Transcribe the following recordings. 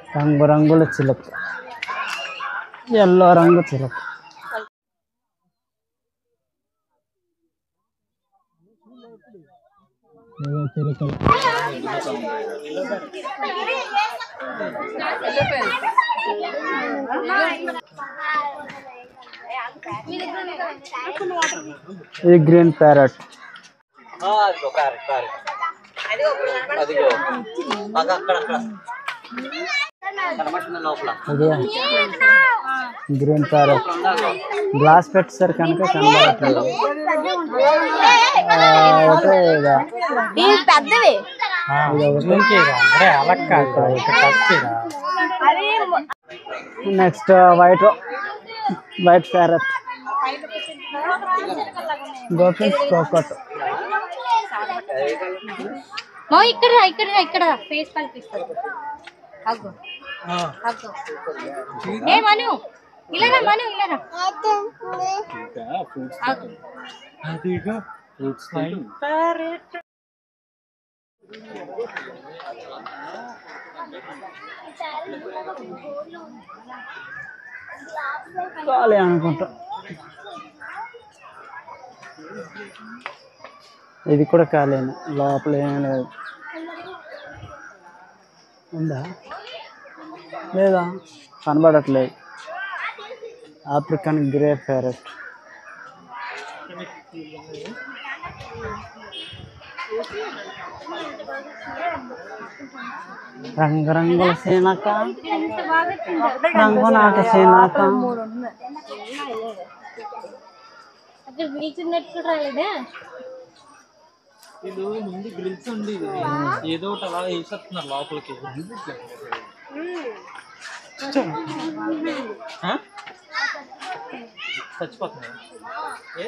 రంగురంగుల చిలుక ఎల్లో రంగు చిలుక ఇవే చిలుకలు ఇది గ్రీన్ ప్యారెట్ అదిగో కారెట్ కారెట్ అదిగో బాగా అక్కడ అక్కడ కనబడుతుంది లోపల ఇది గ్రీన్ ప్యారెట్ గ్లాస్ పెట్టేసరి కనుక కనబడట్లేదు ఆ, అయితే ఇక ఇవి పెద్దవి ఇది నెక్స్ట్ వైట్ వైట్ ప్యారెట్ గోపిన్స్ కోకట్ మో ఇక్కడ రా, ఇక్కడ రా, ఇక్కడ ఫేస్ కనిపిస్తుంది అగ్గో అగ్గో ఏ మను ఇలా రా మను ఇలా రా అగ్గో. ఖాళీ అనుకుంటా ఇది కూడా ఖాళీనే లోపల ఏం లేదు ఉందా లేదా కనబడట్లేదు ఆఫ్రికన్ గ్రే ప్యారెట్ రంగురంగుల సేనక రంగు నాట సేనక అక్కడ నిల్చున్నట్టు కూడా రాలేదా ఇది ముందు గ్రిల్స్ ఉంది ఏదో ఒకటి అలా వేసేస్తున్నారు లోపలికి ఆ? చచ్చిపోతున్నాయి ఏ?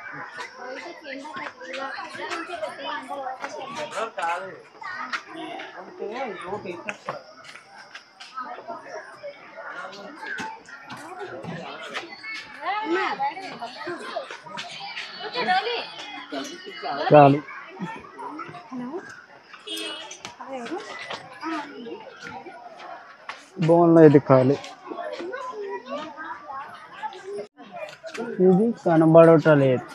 కాదు అంటే ఏదో ఒకటి వేసేస్తారు చాలు బోన్లో ఇది ఖాళీ ఇది కనబడట లేదు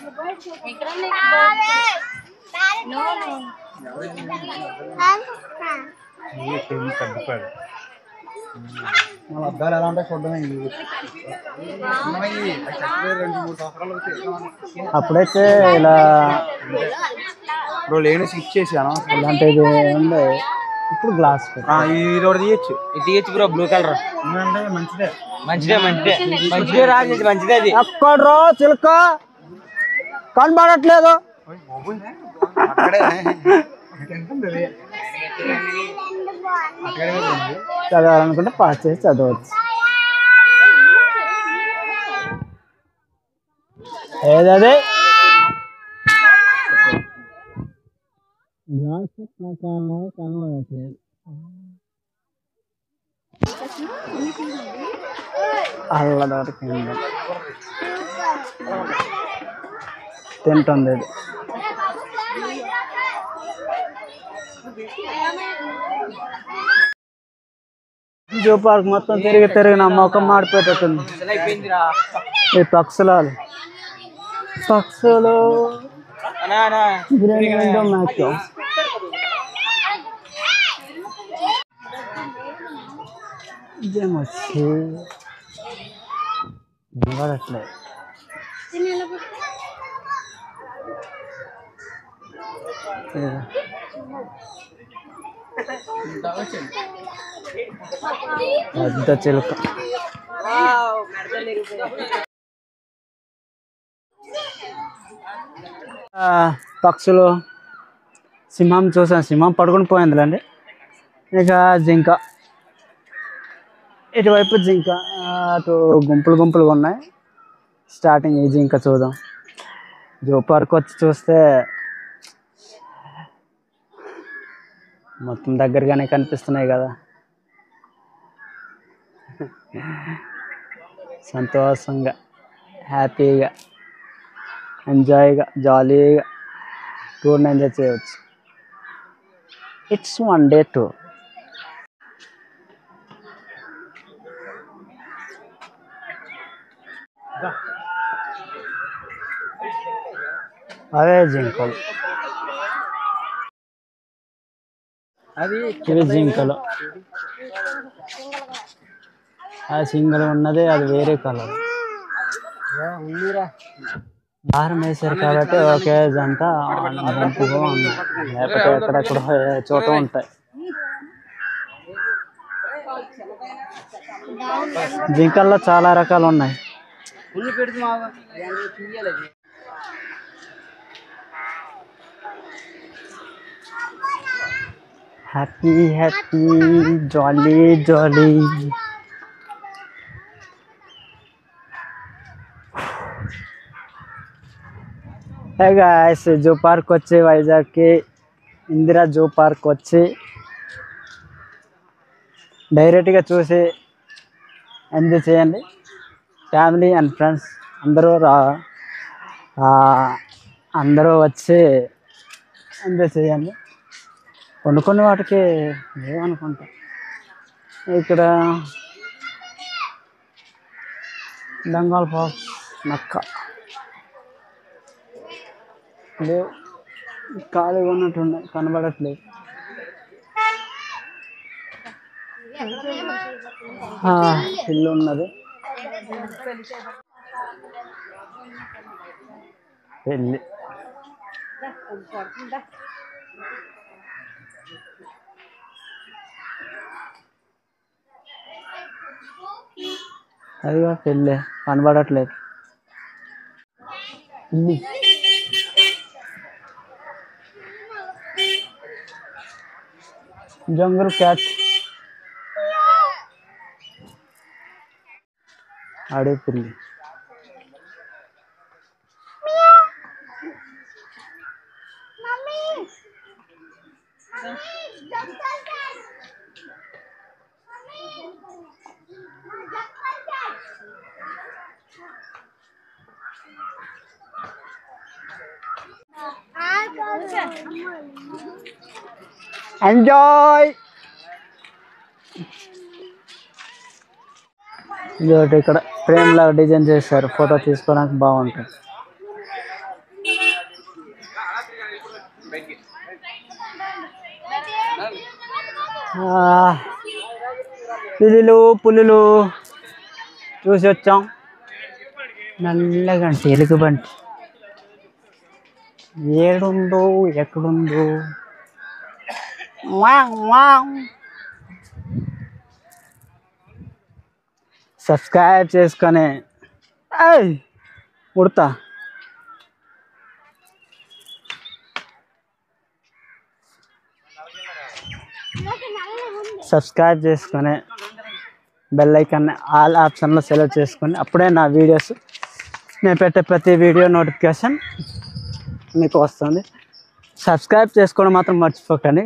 మన అద్దాలు ఎలా ఉంటాయి చూడడమే అప్పుడైతే ఇలా ఇప్పుడు లేని స్విచ్ చేశాను ఇలాంటిది ఉంది ఇప్పుడు గ్లాస్ ఈ రోడ్ తీయచ్చు ఇది తీయచ్చు బ్రో బ్లూ కలర్ మంచిదే మంచిదే మంచిదే మంచిదే రాజు ఇది మంచిదే అది ఎక్కడ్రో చిలుక కనబడట్లేదు అక్కడే చదవాలనుకుంటే పాస్ చేసి చదవచ్చు ఏదది గ్లాస్ కనబడట్లేదు అల్ల దొరికింది తింటుంది ఇది జూ పార్క్ మొత్తం తిరిగి తిరిగి నా ముఖం మాడిపోయేటట్టుంది అయిపోయిందిరా ఈ పక్షులాలు పక్షులు అనా అనా గ్రీన్ మ్యాచ్ ఇదేమొచ్చి కనబడట్లేదు ఇదిగో. పెద్ద చిలుక ఆ, పక్షులు సింహం చూసాను సింహం పడుకుని పోయిందిలేండి ఇక జింక ఇటువైపు జింక ఆ, అటు గుంపులు గుంపులుగా ఉన్నాయి స్టార్టింగ్ ఈ జింక చూద్దాం జూ పార్క్ వచ్చి చూస్తే మొత్తం దగ్గరగానే కనిపిస్తున్నాయి కదా సంతోషంగా హ్యాపీగా ఎంజాయ్గా జాలీగా టూర్ని ఎంజాయ్ చేయవచ్చు ఇట్స్ వన్ డే టూర్ అవే జింకలు అది ఇవి జింకలు ఆ సింగల్ ఉన్నది అది వేరే కలర్ ఉందిరా ఆహారం వేసారు కాబట్టి ఒకే జంట గుంపుగా ఉంది లేకపోతే ఎక్కడెక్కడ ఏ చోట ఉంటాయి జింకల్లో చాలా రకాలు ఉన్నాయి ఉల్లి పెడుతు మావా తీయాలి happy happy jolly jolly hey guys zoo park వచ్చి వైజాగ్కి ఇందిరా జూ పార్క్ వచ్చి డైరెక్ట్గా చూసి ఎంజాయ్ చేయండి ఫ్యామిలీ అండ్ ఫ్రెండ్స్ అందరూ రా ఆ, అందరూ వచ్చి ఎంజాయ్ చేయండి కొన్ని కొన్ని వాటికి ఏమనుకుంటా ఇక్కడ బెంగాల్ ఫాక్స్ నక్క లేవు ఖాళీగా ఉన్నట్టున్నాయి కనబడట్లేదు ఆ, ఇల్లు ఉన్నది పెళ్ళి అదిగా పెళ్ళి కనబడట్లేదు ఇల్లు. జంగల్ క్యాట్ అడవి పిల్లి ఎంజాయ్ ఇదొకటి ఇక్కడ ఫ్రేమ్ లాగా డిజైన్ చేశారు ఫోటో తీసుకోవడానికి బాగుంటుంది ఆ, పిల్లులు పులులు చూసి వచ్చాం నల్లగా ఎలుగు బంటి ఏడుందో ఎక్కడుందో వావ్ వావ్ సబ్స్క్రైబ్ చేసుకొని ఏయ్ ఉడతా సబ్స్క్రైబ్ చేసుకొని బెల్ ఐకాన్ ఆల్ ఆప్షన్లో సెలెక్ట్ చేసుకొని అప్పుడే నా వీడియోస్ నేను పెట్టే ప్రతి వీడియో నోటిఫికేషన్ మీకు వస్తుంది సబ్స్క్రైబ్ చేసుకోవడం మాత్రం మర్చిపోకండి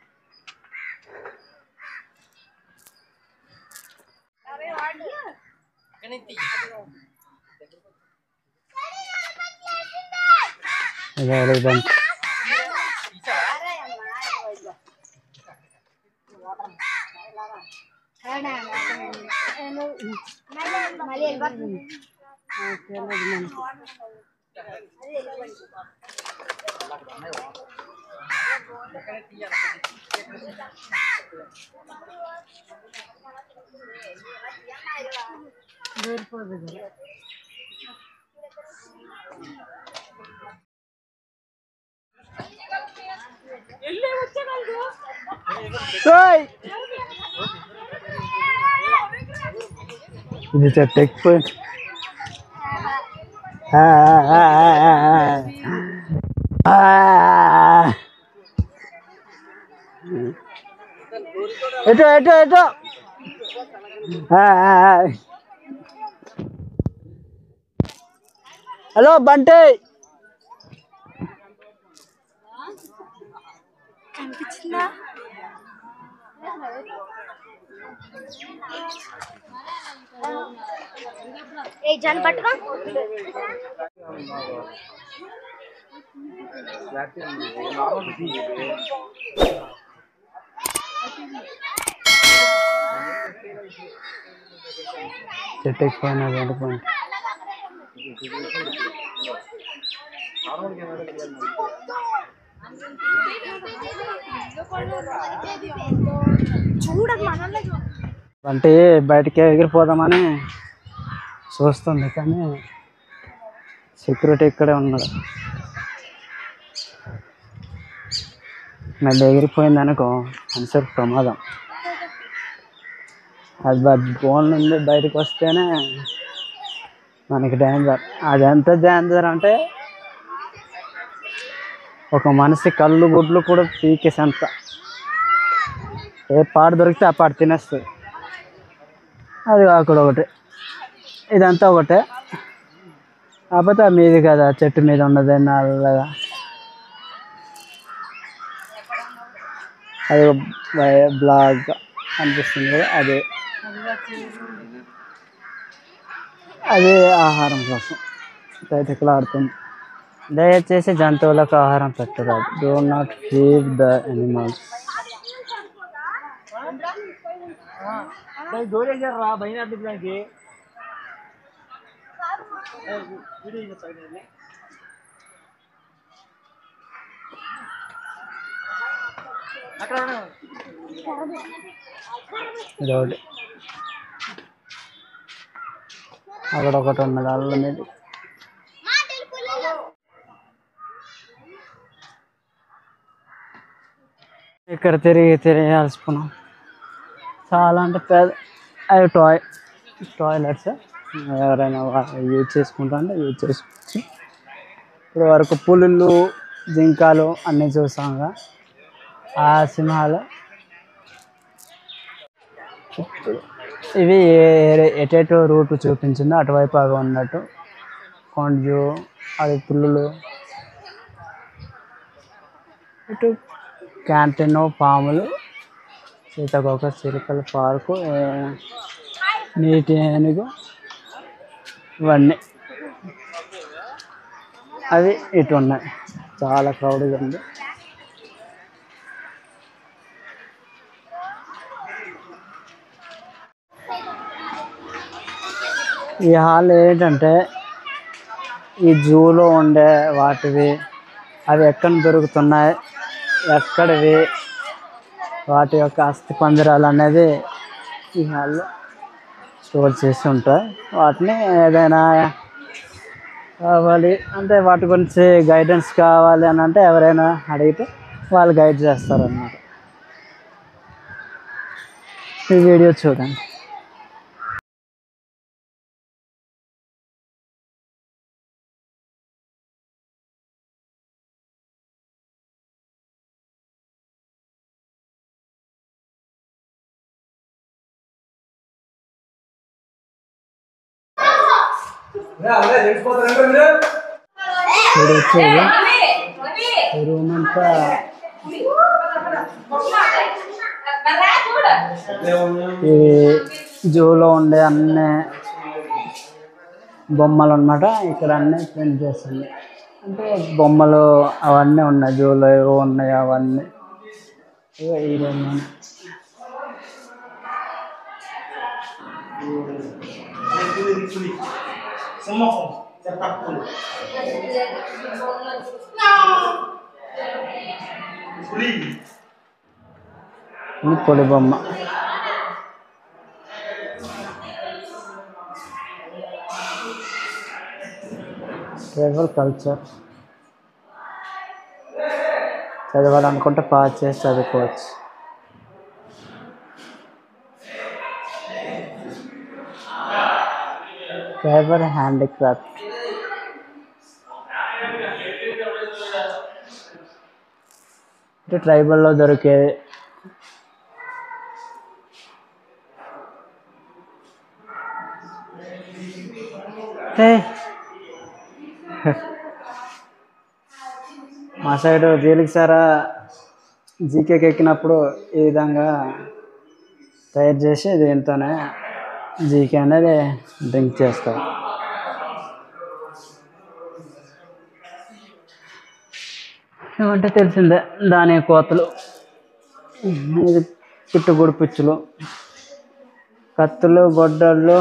ఇదే ఎలిఫెంట్ ఓయ్! ఇది చెట్టు ఎక్కిపోయింది ఆ, ఆ, ఆ, ఆ, ఆ. ఎటు ఎటు ఎటు ఆ, ఆ, ఆ. హలో బంటి కనిపించిందా ఏ జన్ పట్టుకో చెట్టు ఎక్కిపోయినా వెళ్ళిపోయింది చూడదు మనల్ని అంటే బయటికి ఎగిరిపోదామని చూస్తుంది కానీ సెక్యూరిటీ ఇక్కడే ఉన్నాడు మళ్ళీ ఎగిరిపోయింది అనుకో మనిషికి ప్రమాదం అది బోన్ నుండి బయటకు వస్తేనే మనకి డేంజర్ అది ఎంత డేంజర్ అంటే ఒక మనిషి కళ్ళు గుడ్లు కూడా పీకేసేంత ఏ పాడు దొరికితే ఆ పాడు తినేస్తుంది అది కాకుండా ఒకటి ఇదంతా ఒకటే కాకపోతే ఆ మీది కదా చెట్టు మీద ఉన్నది నల్లగా అది బ్లాక్ అనిపిస్తుంది కదా అదే అది ఆహారం కోసం తైతకలాడుతుంది దయచేసి జంతువులకు ఆహారం పెట్టరాదు do not feed the animals రా భయం అడ్డుకోవడానికి అక్కడ ఇది ఒకటి అక్కడ ఒకటి ఉన్నది అల్లం ఇది ఇక్కడ తిరిగి తిరిగి అలసిపోయినాం చాలా అంటే పెద్ద అవి టాయ్ టాయిలెట్స్ ఎవరైనా యూజ్ చేసుకుంటా అంటే యూజ్ చేసుకోవచ్చు ఇప్పుడు వరకు పులులు జింకలు అన్నీ చూసాం కదా ఆ సింహాలు ఇవి ఏ- ఎటేటో రూట్ చూపించిందో అటువైపు అవి ఉన్నట్టు కొండజు అది పుల్లులు ఇటు క్యాంటీన్ పాములు సీతాకోక చిలుకల పార్కు ఏ, నీటి ఏనుగు ఇవన్నీ అవి ఇటు ఉన్నాయి చాలా క్రౌడ్గా ఉంది ఈ హాల్ ఏంటంటే ఈ జూలో ఉండే వాటివి అవి ఎక్కడ దొరుకుతున్నాయి ఎక్కడివి వాటి యొక్క అస్థి పంజరాలు అనేది ఈ హాల్లో స్టోర్ చేసి ఉంటాయి వాటిని ఏదైనా కావాలి అంటే వాటి గురించి గైడెన్స్ కావాలి అని అంటే ఎవరైనా అడిగితే వాళ్ళు గైడ్ చేస్తారన్నమాట ఈ వీడియో చూడండి ఇది వచ్చేది ఈ రూమ్ అంతా ఈ జూలో ఉండే అన్ని బొమ్మలు అన్నమాట ఇక్కడ అన్నీ ప్రింట్ చేస్తుంది అంటే బొమ్మలు అవన్నీ ఉన్నాయి జూలో ఏవో ఉన్నాయి అవన్నీ ఇగో ఈ రూమ్ ఇది పొడి బొమ్మ ట్రైబల్ కల్చర్ చదవాలనుకుంటే పాస్ చేసి చదువుకోవచ్చు ట్రైబల్ హ్యాండిక్రాఫ్ట్ అంటే ట్రైబల్లో దొరికే హే మా సైడ్ జీలికి సారా జీకేకి ఎక్కినప్పుడు ఈ విధంగా తయారు చేసి దీంతోనే జీకే అనేది డ్రింక్ చేస్తారు ఏమంటే తెలిసిందే దాని కోతలు ఇది పుట్టుగుడు పిచ్చులు కత్తులు గొడ్డళ్ళు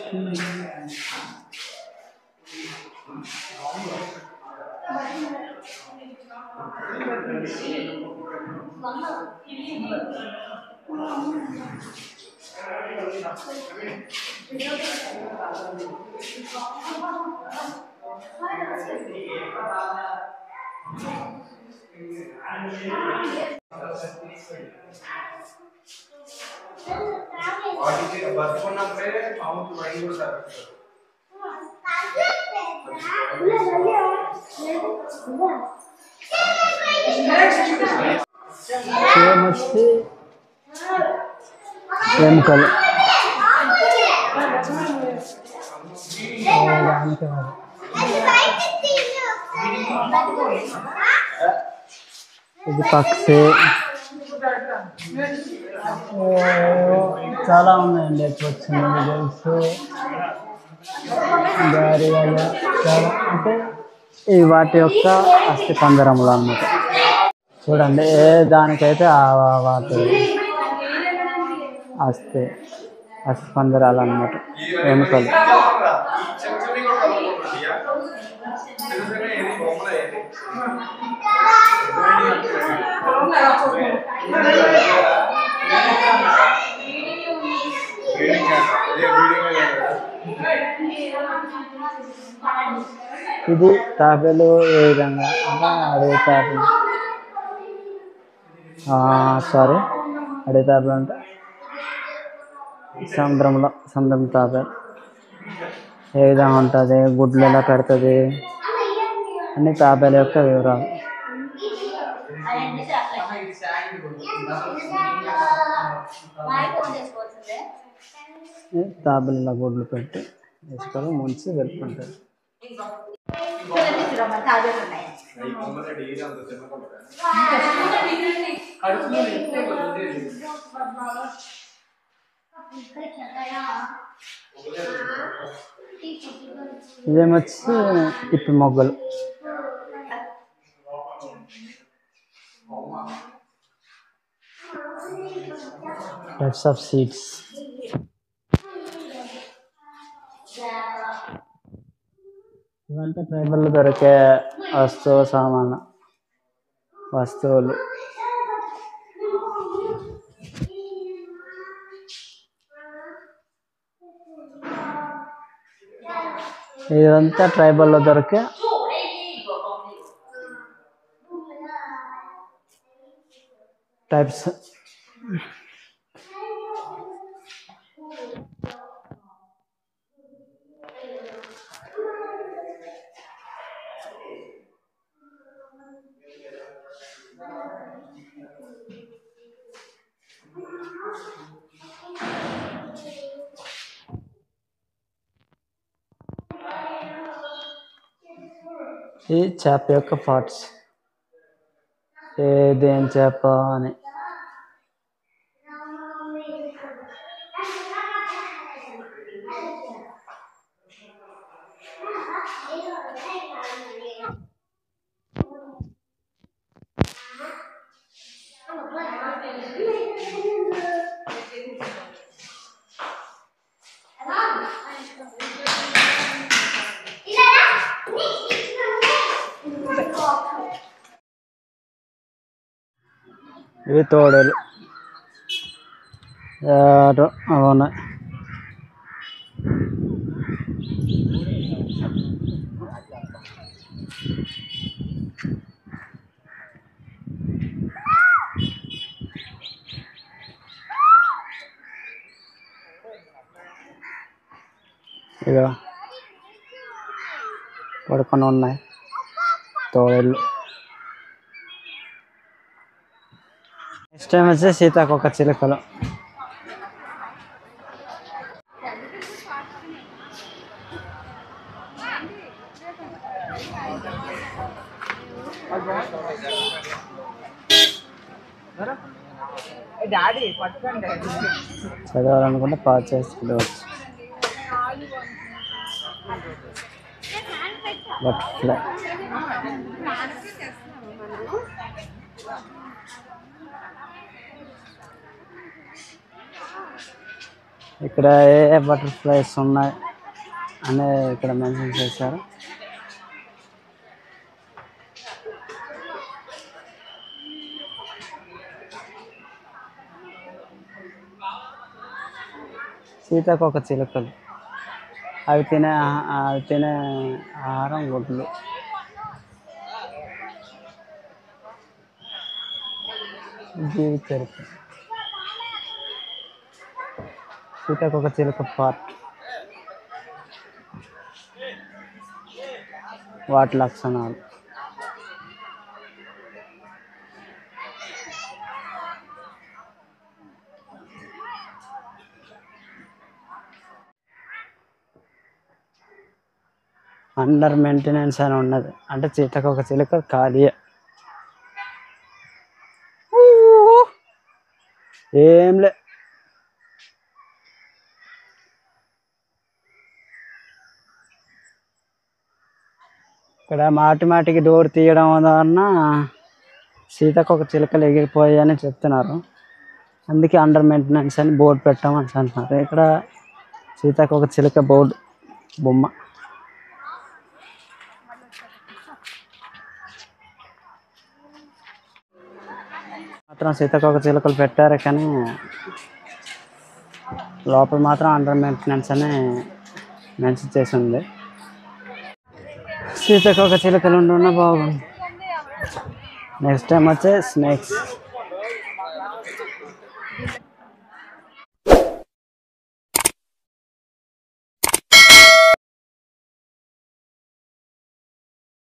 బతుకున్నప్పుడే మామూలు రైలు కూడా సేమ్ వచ్చి ఎముకలు దానికి కాదు. ఇది పక్షి ఓ, చాలా ఉన్నాయండి ఎక్కువ వచ్చింది తెలుసు దారి వల్ల చాలా అంటే ఈ వాటి యొక్క అస్థి పంజరములు అన్నమాట చూడండి ఏ దానికైతే ఆ వా- వాటి అస్థి అస్థి పంజరాలు అన్నమాట ఎముకలు ఇది తాబేలు ఏ విధంగా అంటే అడవి తాబేలు సారీ అడవి తాబేలు అంటే సముద్రంలో సముద్రం తాబేలు ఏ విధంగా ఉంటుంది గుడ్లు ఎలా పెడుతుంది అన్ని తాబేలు యొక్క వివరాలు తాబేలు ఇలా గుడ్లు పెట్టి వేసుకొని ముంచి వెళ్ళుకుంటారు ఇదేమొచ్చి ఇప్పి మొగ్గలు టైప్స్ ఆఫ్ సీడ్స్ ఇవంతా ట్రైబల్లో దొరికే వస్తువు సామాను వస్తువులు ఇదంతా ట్రైబల్లో దొరికే టైప్స్ ఈ చేప యొక్క పార్ట్స్ ఏదేం చేప అని ఇవి తోడేలు ఏటో అవి ఉన్నాయి ఇక పడుకొని ఉన్నాయి తోడేళ్ళు నెక్స్ట్ టైం వచ్చి సీతాకొక చిలుకలు చదవాలనుకుంటే పాస్ చేసుకుంటవచ్చు బటర్ఫ్లై ఇక్కడ ఏ ఏ బటర్ఫ్లైస్ ఉన్నాయి అనేది ఇక్కడ మెన్షన్ చేశారు సీతాకోక చిలుకలు అవి తినే ఆహా- అవి తినే ఆహారం గుడ్లు జీవి చరిత్ర సీతాకోక చిలుక పార్ట్ వాటి లక్షణాలు అండర్ మెయింటెనెన్స్ అని ఉన్నది అంటే సీతాకోక చిలుక ఖాళీయే ఏం లే ఇక్కడ మాటి మాటికి డోర్ తీయడం వలన సీతకొక చిలుకలు ఎగిరిపోయాయని చెప్తున్నారు అందుకే అండర్ మెయింటెనెన్స్ అని బోర్డు పెట్టామని అంటున్నారు ఇక్కడ సీతకొక చిలుక బోర్డు బొమ్మ మాత్రం సీతకొక చిలుకలు పెట్టారు కానీ లోపల మాత్రం అండర్ మెయింటెనెన్స్ అని మెన్షన్ చేసి ఉంది సీతకొక చిలుకలు ఉండున్న బాగుంది నెక్స్ట్ టైం వచ్చే స్నేక్స్